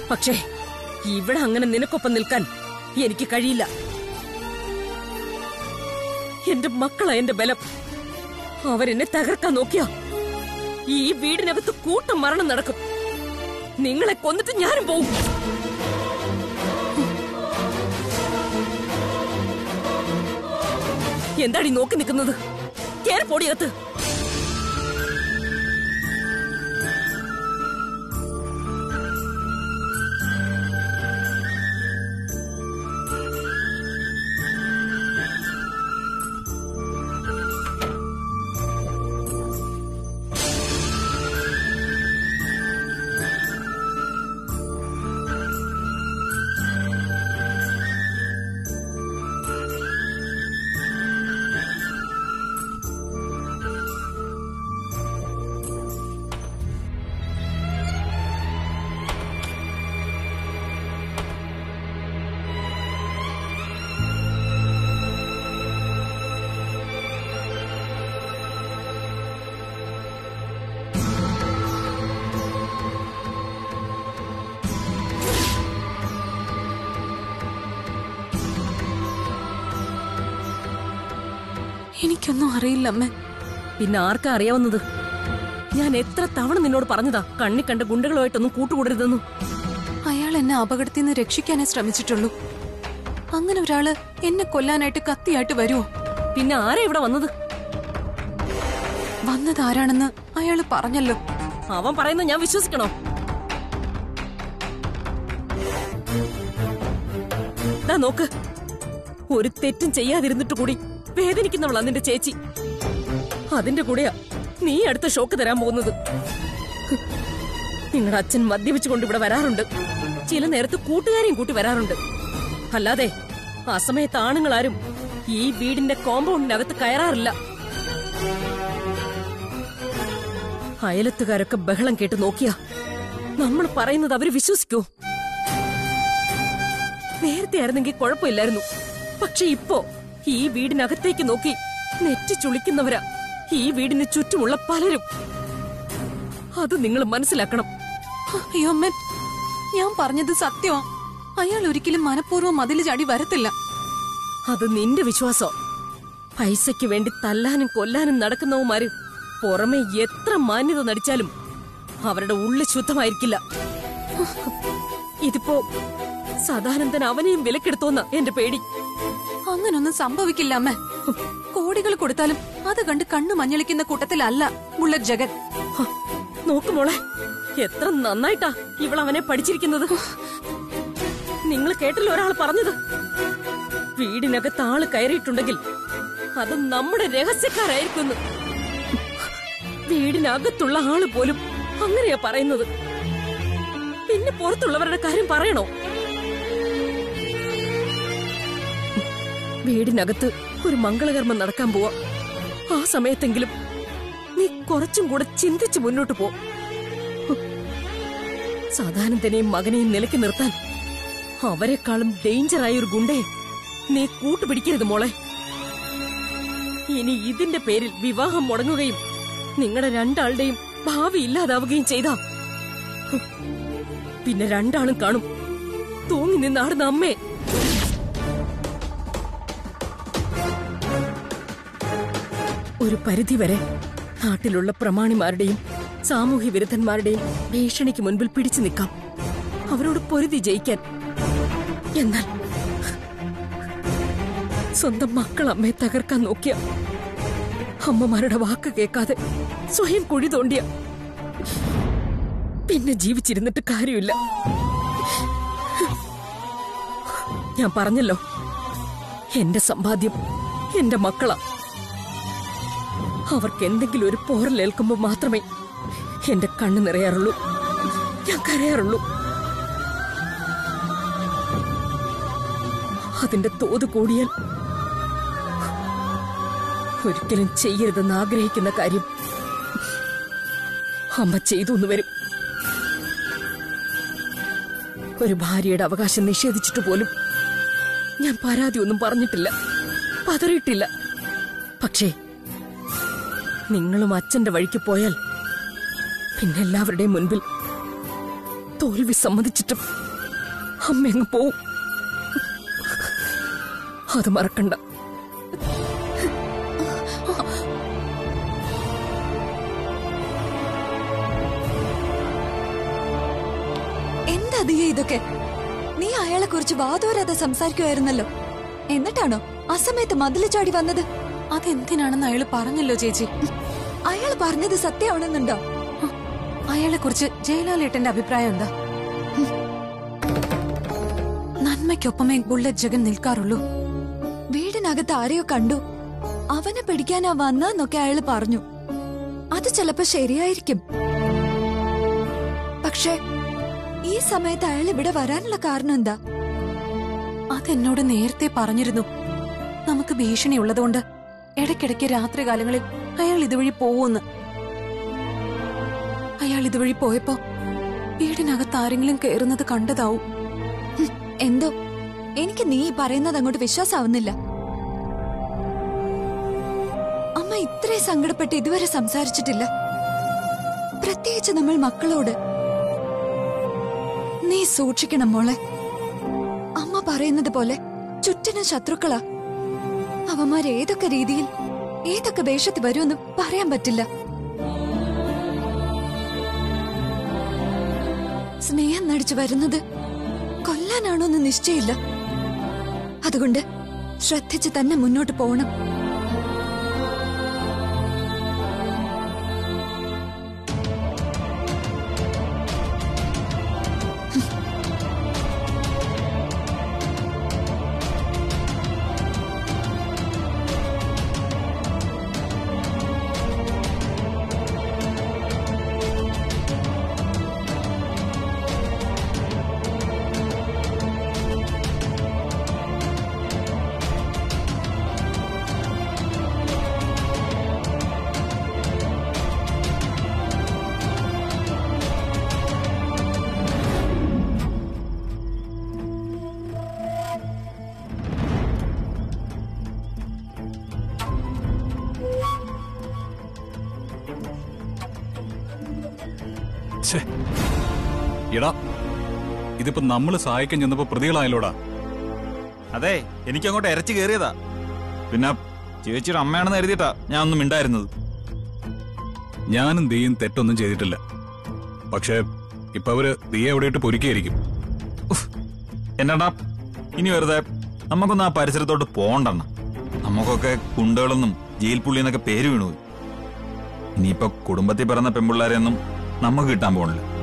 പക്ഷേ ഇവിടെ അങ്ങനെ നിനക്കൊപ്പം നിൽക്കാൻ എനിക്ക് കഴിയില്ല എന്റെ മക്കളാ എന്റെ ബലം അവരെന്നെ തകർക്കാൻ നോക്കിയ ഈ വീടിനകത്ത് കൂട്ടം മരണം നടക്കും നിങ്ങളെ കൊന്നിട്ട് ഞാനും പോവും എന്താടി നോക്കി നിൽക്കുന്നത് കേറി പൊടിയകത്ത് എനിക്കൊന്നും അറിയില്ല അമ്മ പിന്നെ ആർക്കാ അറിയാവുന്നത് ഞാൻ എത്ര തവണ നിന്നോട് പറഞ്ഞതാ കണ്ണി കണ്ട ഗുണ്ടകളുമായിട്ടൊന്നും കൂട്ടുകൂടരുതെന്നു അയാൾ എന്നെ അപകടത്തിൽ നിന്ന് രക്ഷിക്കാനേ ശ്രമിച്ചിട്ടുള്ളൂ അങ്ങനെ ഒരാള് എന്നെ കൊല്ലാനായിട്ട് കത്തിയായിട്ട് വരുമോ പിന്നെ ആരാ ഇവിടെ വന്നത് വന്നത് ആരാണെന്ന് അയാള് പറഞ്ഞല്ലോ അവൻ പറയുന്ന ഞാൻ വിശ്വസിക്കണോ ദാ നോക്ക് ഒരു തെറ്റും ചെയ്യാതിരുന്നിട്ട് കൂടി വേദനിക്കുന്നവളാ നിന്റെ ചേച്ചി അതിന്റെ കൂടെയാ നീ അടുത്ത ഷോക്ക് തരാൻ പോകുന്നത് നിങ്ങളുടെ അച്ഛൻ മദ്യപിച്ചുകൊണ്ട് ഇവിടെ വരാറുണ്ട് ചില നേരത്ത് കൂട്ടുകാരെയും കൂട്ടി വരാറുണ്ട് അല്ലാതെ അസമയത്ത് ആണുങ്ങളാരും ഈ വീടിന്റെ കോമ്പൗണ്ടിനകത്ത് കയറാറില്ല അയലത്തുകാരൊക്കെ ബഹളം കേട്ട് നോക്കിയാ നമ്മൾ പറയുന്നത് അവര് വിശ്വസിക്കോ നേരത്തെ ആയിരുന്നെങ്കിൽ കുഴപ്പമില്ലായിരുന്നു പക്ഷെ ഇപ്പോ ഈ വീടിനകത്തേക്ക് നോക്കി നെറ്റി ചുളിക്കുന്നവരാ ഈ വീടിന് ചുറ്റുമുള്ള പലരും അത് നിങ്ങൾ മനസ്സിലാക്കണം അയ്യോ അമ്മ ഞാൻ പറഞ്ഞത് സത്യമാ അയാൾ ഒരിക്കലും മനഃപൂർവ്വം മതിൽ ചാടി വരത്തില്ല അത് നിന്റെ വിശ്വാസം പൈസയ്ക്ക് വേണ്ടി തല്ലാനും കൊല്ലാനും നടക്കുന്നവന്മാര് പുറമെ എത്ര മാന്യത നടിച്ചാലും അവരുടെ ഉള്ളി ശുദ്ധമായിരിക്കില്ല ഇതിപ്പോ സദാനന്ദൻ അവനെയും വിലക്കെടുത്തോന്ന എന്റെ പേടി അങ്ങനൊന്നും സംഭവിക്കില്ല അമ്മ കോടികൾ കൊടുത്താലും അത് കണ്ട് കണ്ണു മഞ്ഞളിക്കുന്ന കൂട്ടത്തിലല്ല ബുള്ളറ്റ് ജഗൻ ഹ, നോക്ക് മോളെ എത്ര നന്നായിട്ടാ ഇവൾ അവനെ പഠിച്ചിരിക്കുന്നത് നിങ്ങൾ കേട്ടില്ല ഒരാൾ പറഞ്ഞത് വീടിനകത്ത് ആള് കയറിയിട്ടുണ്ടെങ്കിൽ അത് നമ്മുടെ രഹസ്യക്കാരായിരിക്കുന്നു വീടിനകത്തുള്ള ആള് പോലും അങ്ങനെയാ പറയുന്നത് പിന്നെ പുറത്തുള്ളവരുടെ കാര്യം പറയണോ വീടിനകത്ത് ഒരു മംഗളകർമ്മം നടക്കാൻ പോവാ ആ സമയത്തെങ്കിലും നീ കുറച്ചും കൂടെ ചിന്തിച്ച് മുന്നോട്ട് പോ സദാനന്ദനെയും മകനെയും നിലയ്ക്ക് നിർത്താൻ അവരെക്കാളും ഡേഞ്ചറായ ഒരു ഗുണ്ടയെ നീ കൂട്ടുപിടിക്കരുത് മോളെ ഇനി ഇതിന്റെ പേരിൽ വിവാഹം മുടങ്ങുകയും നിങ്ങളുടെ രണ്ടാളുടെയും ഭാവി ഇല്ലാതാവുകയും ചെയ്താ ഹ്, പിന്നെ രണ്ടാളും കാണും തൂങ്ങി നിന്നാടുന്ന അമ്മേ ഒരു പരിധിവരെ നാട്ടിലുള്ള പ്രമാണിമാരുടെയും സാമൂഹ്യ വിരുദ്ധന്മാരുടെയും ഭീഷണിക്ക് മുൻപിൽ പിടിച്ചു നിൽക്കാം അവരോട് പൊരുതി ജയിക്കാൻ എന്നാൽ സ്വന്തം മക്കൾ അമ്മയെ തകർക്കാൻ നോക്കിയ അമ്മമാരുടെ വാക്ക് കേൾക്കാതെ സ്വയം കുഴി തോണ്ടിയ പിന്നെ ജീവിച്ചിരുന്നിട്ട് കാര്യമില്ല ഞാൻ പറഞ്ഞല്ലോ എന്റെ സമ്പാദ്യം എന്റെ മക്കളാ അവർക്ക് എന്തെങ്കിലും ഒരു പോറലേൽക്കുമ്പോൾ മാത്രമേ എന്റെ കണ്ണ് നിറയാറുള്ളൂ ഞാൻ കരയാറുള്ളൂ അതിന്റെ തോത് കൂടിയാൽ ഒരിക്കലും ചെയ്യരുതെന്ന് ആഗ്രഹിക്കുന്ന കാര്യം അമ്മ ചെയ്തു എന്ന് വരും ഒരു ഭാര്യയുടെ അവകാശം നിഷേധിച്ചിട്ട് പോലും ഞാൻ പരാതി ഒന്നും പറഞ്ഞിട്ടില്ല പതറിയിട്ടില്ല പക്ഷേ നിങ്ങളും അച്ഛന്റെ വഴിക്ക് പോയാൽ പിന്നെ എല്ലാവരുടെയും മുൻപിൽ തോൽവി സമ്മതിച്ചിട്ടും അമ്മ അങ്ങ് പോവും അത് മറക്കണ്ട എന്താ ദിയ ഇതൊക്കെ നീ അയാളെ കുറിച്ച് വാതോരാതെ സംസാരിക്കുമായിരുന്നല്ലോ എന്നിട്ടാണോ അസമയത്ത് മതില് ചാടി വന്നത് അതെന്തിനാണെന്ന് അയാള് പറഞ്ഞല്ലോ ചേച്ചി അയാൾ പറഞ്ഞത് സത്യമാണെന്നുണ്ടോ അയാളെ കുറിച്ച് ജയലാലേട്ടന്റെ അഭിപ്രായം എന്താ നന്മയ്ക്കൊപ്പമേ ബുള്ളറ്റ് ജഗൻ നിൽക്കാറുള്ളൂ വീടിനകത്ത് ആരെയോ കണ്ടു അവനെ പിടിക്കാനാ വന്നെന്നൊക്കെ അയാൾ പറഞ്ഞു അത് ചിലപ്പോ ശരിയായിരിക്കും പക്ഷേ ഈ സമയത്ത് അയാൾ ഇവിടെ വരാനുള്ള കാരണം എന്താ അതെന്നോട് നേരത്തെ പറഞ്ഞിരുന്നു നമുക്ക് ഭീഷണി ഉള്ളതുകൊണ്ട് ഇടയ്ക്കിടയ്ക്ക് രാത്രികാലങ്ങളിൽ അയാൾ ഇതുവഴി പോവൂന്ന് അയാൾ ഇതുവഴി പോയപ്പോ വീടിനകത്ത് ആരെങ്കിലും കയറുന്നത് കണ്ടതാവും ഹും, എന്തോ എനിക്ക് നീ ഈ പറയുന്നത് അങ്ങോട്ട് വിശ്വാസാവുന്നില്ല അമ്മ ഇത്രയും സങ്കടപ്പെട്ട് ഇതുവരെ സംസാരിച്ചിട്ടില്ല പ്രത്യേകിച്ച് നമ്മൾ മക്കളോട് നീ സൂക്ഷിക്കണം മോളെ അമ്മ പറയുന്നത് പോലെ ചുറ്റിനും ശത്രുക്കളാ അവന്മാർ ഏതൊക്കെ രീതിയിൽ ഏതൊക്കെ വേഷത്തിൽ വരുമെന്ന് പറയാൻ പറ്റില്ല സ്നേഹം നടിച്ചു വരുന്നത് കൊല്ലാനാണോന്ന് നിശ്ചയില്ല അതുകൊണ്ട് ശ്രദ്ധിച്ച് തന്നെ മുന്നോട്ട് പോകണം ഛേ. എടാ ഇതിപ്പോ നമ്മള് സഹായിക്കാൻ ചെന്നപ്പോ പ്രതികളായല്ലോടാ അതെ എനിക്ക് അങ്ങോട്ട് ഇരച്ചു കയറിയതാ പിന്നെ ചേച്ചിയുടെ അമ്മയാണെന്ന് കരുതിയിട്ടാ ഞാൻ ഒന്നും മിണ്ടായിരുന്നത് ഞാനും ദീയും തെറ്റൊന്നും ചെയ്തിട്ടില്ല പക്ഷേ ഇപ്പൊ അവര് ദീയെ എവിടെയിട്ട് പൊരിക്കായിരിക്കും എന്നാടാ ഇനി വെറുതെ നമുക്കൊന്നും ആ പരിസരത്തോട്ട് പോകണ്ടെണ്ണ നമുക്കൊക്കെ കുണ്ടകളെന്നും ജയിൽ പുള്ളി എന്നൊക്കെ പേര് വീണുപോയി ഇനിയിപ്പോ കുടുംബത്തിൽ പിറന്ന പെൺപിള്ളേരെയൊന്നും നമുക്ക് കിട്ടാൻ പോകണില്ല